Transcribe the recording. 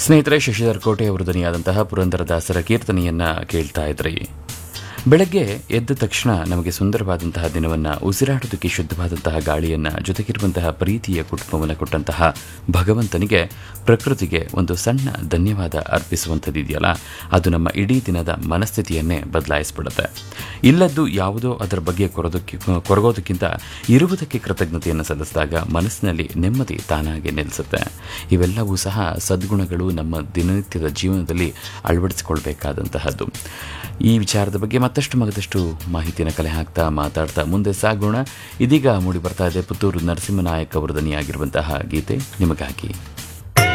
ಸ್ನೇಹಿತರೆ ಶಶಿಧರ್ ಕೋಟೆ ಅವರು ಧ್ವನಿಯಾದಂತಹ ಪುರಂದರದಾಸರ ಕೀರ್ತನೆಯನ್ನ ಕೇಳ್ತಾ ಇದ್ರಿ ಬೆಳಗ್ಗೆ ಎದ್ದ ತಕ್ಷಣ ನಮಗೆ ಸುಂದರವಾದಂತಹ ದಿನವನ್ನ ಉಸಿರಾಡೋದಕ್ಕೆ ಶುದ್ಧವಾದಂತಹ ಗಾಳಿಯನ್ನ ಜೊತೆಗಿರುವಂತಹ ಪ್ರೀತಿಯ ಕುಟುಂಬವನ್ನು ಕೊಟ್ಟಂತಹ ಭಗವಂತನಿಗೆ ಪ್ರಕೃತಿಗೆ ಒಂದು ಸಣ್ಣ ಧನ್ಯವಾದ ಅರ್ಪಿಸುವಂಥದ್ದಿದೆಯಲ್ಲ ಅದು ನಮ್ಮ ಇಡೀ ದಿನದ ಮನಸ್ಥಿತಿಯನ್ನೇ ಬದಲಾಯಿಸ್ಬಿಡುತ್ತೆ ಇಲ್ಲದ್ದು ಯಾವುದೋ ಅದರ ಬಗ್ಗೆ ಕೊರೋದಕ್ಕೆ ಕೊರಗೋದಕ್ಕಿಂತ ಇರುವುದಕ್ಕೆ ಕೃತಜ್ಞತೆಯನ್ನು ಸಲ್ಲಿಸಿದಾಗ ಮನಸ್ಸಿನಲ್ಲಿ ನೆಮ್ಮದಿ ತಾನಾಗೆ ನಿಲ್ಲಿಸುತ್ತೆ ಇವೆಲ್ಲವೂ ಸಹ ಸದ್ಗುಣಗಳು ನಮ್ಮ ದಿನನಿತ್ಯದ ಜೀವನದಲ್ಲಿ ಅಳವಡಿಸಿಕೊಳ್ಬೇಕಾದಂತಹದ್ದು ಈ ವಿಚಾರದ ಬಗ್ಗೆ ಮತ್ತಷ್ಟು ಮಗದಷ್ಟು ಮಾಹಿತಿಯನ್ನು ಕಲೆ ಹಾಕ್ತಾ ಮಾತಾಡ್ತಾ ಮುಂದೆ ಸಾಗೋಣ ಇದೀಗ ಮೂಡಿ ಬರ್ತಾ ಇದೆ ಪುತ್ತೂರು ನರಸಿಂಹನಾಯಕ್ ಅವರ ದನಿಯಾಗಿರುವಂತಹ ಗೀತೆ ನಿಮಗಾಗಿ